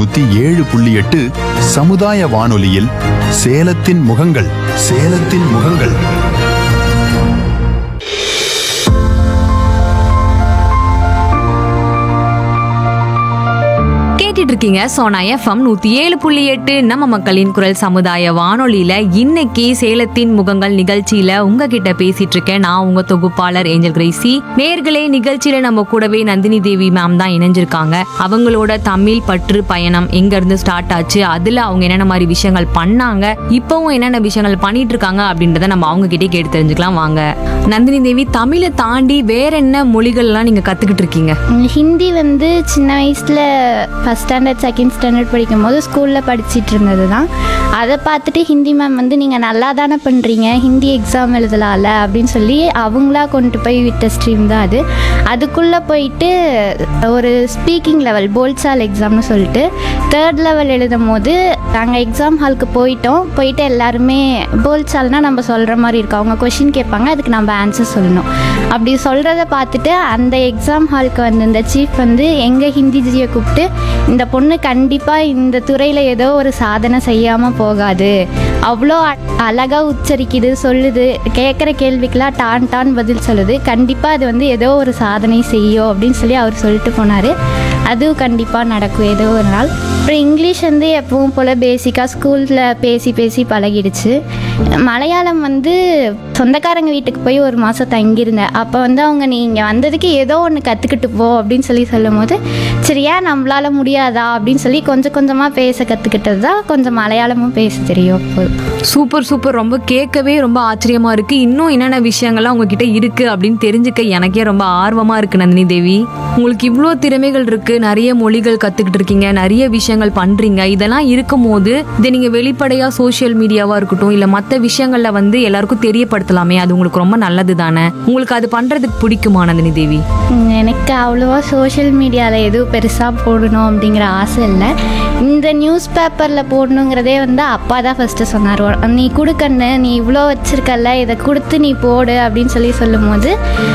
நூத்தி ஏழு புள்ளி எட்டு சமுதாய வானொலியில் சேலத்தின் முகங்கள் சேலத்தின் முகங்கள் கேட்டுட்டு இருக்கீங்க சோனா எஃப்எம் நூத்தி ஏழு புள்ளி எட்டு நம்ம மக்களின் குரல் சமுதாய வானொலியில இன்னைக்கு சேலத்தின் முகங்கள் நிகழ்ச்சியில உங்ககிட்ட பேசிட்டு இருக்கேன் நான் உங்க தொகுப்பாளர் ஏஞ்சல் கிரேசி நேர்களே நிகழ்ச்சியில நம்ம கூடவே நந்தினி தேவி மேம் தான் இணைஞ்சிருக்காங்க அவங்களோட தமிழ் பற்று பயணம் எங்க இருந்து ஸ்டார்ட் ஆச்சு அதுல அவங்க என்னென்ன மாதிரி விஷயங்கள் பண்ணாங்க இப்பவும் என்னென்ன விஷயங்கள் பண்ணிட்டு இருக்காங்க அப்படின்றத நம்ம அவங்க கிட்டே கேட்டு தெரிஞ்சுக்கலாம் வாங்க நந்தினி தேவி தமிழை தாண்டி வேற என்ன மொழிகள்லாம் நீங்க கத்துக்கிட்டு இருக்கீங்க ஹிந்தி வந்து சின்ன வயசில் ஃபஸ்ட் ஸ்டாண்டர்ட் செகண்ட் ஸ்டாண்டர்ட் படிக்கும் போது ஸ்கூலில் படிச்சிட்டு இருந்தது தான் அதை பார்த்துட்டு ஹிந்தி மேம் வந்து நீங்கள் நல்லா தானே பண்ணுறீங்க ஹிந்தி எக்ஸாம் எழுதலாம்ல அப்படின்னு சொல்லி அவங்களா கொண்டு போய் விட்ட ஸ்ட்ரீம் தான் அது அதுக்குள்ளே போயிட்டு ஒரு ஸ்பீக்கிங் லெவல் போல்சால் எக்ஸாம்னு சொல்லிட்டு தேர்ட் லெவல் எழுதும் போது நாங்கள் எக்ஸாம் ஹாலுக்கு போயிட்டோம் போயிட்டு எல்லாருமே போல்சால்னால் நம்ம சொல்கிற மாதிரி இருக்கும் அவங்க கொஷின் கேட்பாங்க அதுக்கு நம்ம ஆன்சர் சொல்லணும் அப்படி சொல்கிறத பார்த்துட்டு அந்த எக்ஸாம் ஹாலுக்கு வந்து இந்த சீஃப் வந்து எங்கள் ஹிந்தி ஜியை கூப்பிட்டு இந்த பொண்ணு கண்டிப்பாக இந்த துறையில் ஏதோ ஒரு சாதனை செய்யாமல் போகாது அவ்வளோ அழகாக உச்சரிக்குது சொல்லுது கேட்குற கேள்விக்கெலாம் டான் டான் பதில் சொல்லுது கண்டிப்பாக அது வந்து ஏதோ ஒரு சாதனை செய்யும் அப்படின்னு சொல்லி அவர் சொல்லிட்டு போனார் அதுவும் கண்டிப்பாக நடக்கும் ஏதோ ஒரு நாள் அப்புறம் இங்கிலீஷ் வந்து எப்பவும் போல் பேசிக்காக ஸ்கூலில் பேசி பேசி பழகிடுச்சு மலையாளம் வந்து சொந்தக்காரங்க வீட்டுக்கு போய் ஒரு மாதம் தங்கியிருந்தேன் அப்போ வந்து அவங்க நீங்கள் வந்ததுக்கு ஏதோ ஒன்று கற்றுக்கிட்டு போ அப்படின்னு சொல்லி சொல்லும் போது சரியா நம்மளால முடியாதா அப்படின்னு சொல்லி கொஞ்சம் கொஞ்சமாக பேச கற்றுக்கிட்டது தான் கொஞ்சம் மலையாளமும் பேச தெரியும் அப்போ சூப்பர் சூப்பர் ரொம்ப கேட்கவே ரொம்ப ஆச்சரியமா இருக்கு இன்னும் என்னென்ன விஷயங்கள்லாம் உங்ககிட்ட இருக்கு அப்படின்னு தெரிஞ்சுக்க எனக்கே ரொம்ப ஆர்வமா இருக்கு நந்தினி தேவி உங்களுக்கு இவ்வளோ திறமைகள் இருக்கு நிறைய மொழிகள் கத்துக்கிட்டு இருக்கீங்க நிறைய விஷயங்கள் பண்றீங்க இதெல்லாம் இருக்கும்போது இதை நீங்க வெளிப்படையா சோஷியல் மீடியாவா இருக்கட்டும் இல்ல மற்ற விஷயங்கள்ல வந்து எல்லாருக்கும் தெரியப்படுத்தலாமே அது உங்களுக்கு ரொம்ப நல்லது தானே உங்களுக்கு அது பண்றதுக்கு பிடிக்குமா நந்தினி தேவி உம், எனக்கு அவ்வளோவா சோஷியல் மீடியாவில் எதுவும் பெருசாக போடணும் அப்படிங்கிற ஆசை இல்லை இந்த நியூஸ் பேப்பரில் போடணுங்கிறதே வந்து அப்பா தான் ஃபஸ்ட்டு சொன்னார் நீ கொடுக்கண்ணு நீ இவ்வளோ வச்சிருக்கல்ல இதை கொடுத்து நீ போடு அப்படின்னு சொல்லி சொல்லும்போது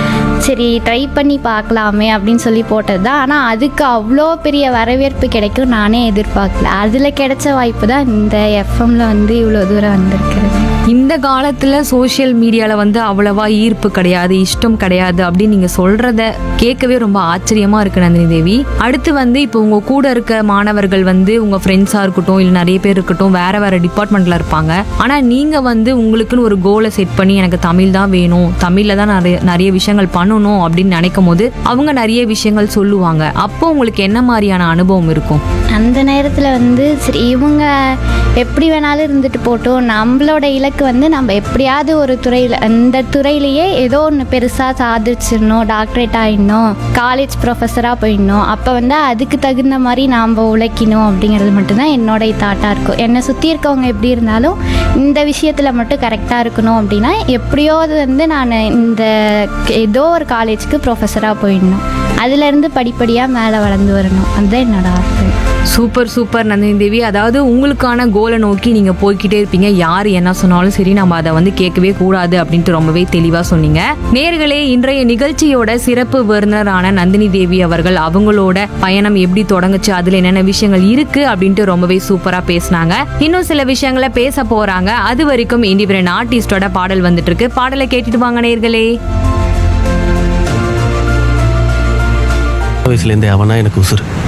சரி ட்ரை பண்ணி பார்க்கலாமே அப்படின்னு சொல்லி போட்டது தான் ஆனால் அதுக்கு அவ்வளோ பெரிய வரவேற்பு கிடைக்கும் நானே எதிர்பார்க்கல அதில் கிடைச்ச வாய்ப்பு தான் இந்த எஃப்எம்ல வந்து இவ்வளோ தூரம் வந்திருக்கிறது இந்த காலத்துல சோஷியல் மீடியால வந்து அவ்வளவா ஈர்ப்பு கிடையாது இஷ்டம் கிடையாது அப்படின்னு நீங்க சொல்றத கேட்கவே ரொம்ப ஆச்சரியமா இருக்கு நந்தினி தேவி அடுத்து வந்து இப்போ உங்க கூட இருக்க மாணவர்கள் வந்து உங்க ஃப்ரெண்ட்ஸா இருக்கட்டும் இல்ல நிறைய பேர் இருக்கட்டும் வேற வேற டிபார்ட்மெண்ட்ல இருப்பாங்க ஆனா நீங்க வந்து உங்களுக்குன்னு ஒரு கோலை செட் பண்ணி எனக்கு தமிழ் தான் வேணும் தமிழ்ல தான் நிறைய நிறைய விஷயங்கள் பண்ணணும் அப்படின்னு நினைக்கும் போது அவங்க நிறைய விஷயங்கள் சொல்லுவாங்க அப்போ உங்களுக்கு என்ன மாதிரியான அனுபவம் இருக்கும் அந்த நேரத்தில் வந்து சரி இவங்க எப்படி வேணாலும் இருந்துட்டு போட்டோம் நம்மளோட இலக்கு வந்து நம்ம எப்படியாவது ஒரு துறையில் அந்த துறையிலேயே ஏதோ ஒன்று பெருசாக சாதிச்சிடணும் டாக்டரேட் ஆகிடணும் காலேஜ் ப்ரொஃபஸராக போயிடணும் அப்போ வந்து அதுக்கு தகுந்த மாதிரி நாம் உழைக்கணும் அப்படிங்கிறது மட்டும்தான் என்னோட தாட்டாக இருக்கும் என்னை சுற்றி இருக்கவங்க எப்படி இருந்தாலும் இந்த விஷயத்தில் மட்டும் கரெக்டாக இருக்கணும் அப்படின்னா எப்படியோ அது வந்து நான் இந்த ஏதோ ஒரு காலேஜுக்கு ப்ரொஃபஸராக போயிடணும் அதுலேருந்து படிப்படியாக மேலே வளர்ந்து வரணும் அதுதான் என்னோட ஆசை சூப்பர் சூப்பர் நந்தினி தேவி அதாவது உங்களுக்கான கோலை நோக்கி நீங்க போய்க்கிட்டே இருப்பீங்க யார் என்ன சொன்னாலும் சரி நம்ம அதை வந்து கேட்கவே கூடாது அப்படின்ட்டு ரொம்பவே தெளிவா சொன்னீங்க நேர்களே இன்றைய நிகழ்ச்சியோட சிறப்பு விருந்தினரான நந்தினி தேவி அவர்கள் அவங்களோட பயணம் எப்படி தொடங்குச்சு அதுல என்னென்ன விஷயங்கள் இருக்கு அப்படின்ட்டு ரொம்பவே சூப்பரா பேசினாங்க இன்னும் சில விஷயங்களை பேச போறாங்க அது வரைக்கும் இண்டிபெண்ட் ஆர்டிஸ்டோட பாடல் வந்துட்டு இருக்கு பாடலை கேட்டுட்டு வாங்க நேர்களே வயசுலேருந்தே அவனா எனக்கு உசுறு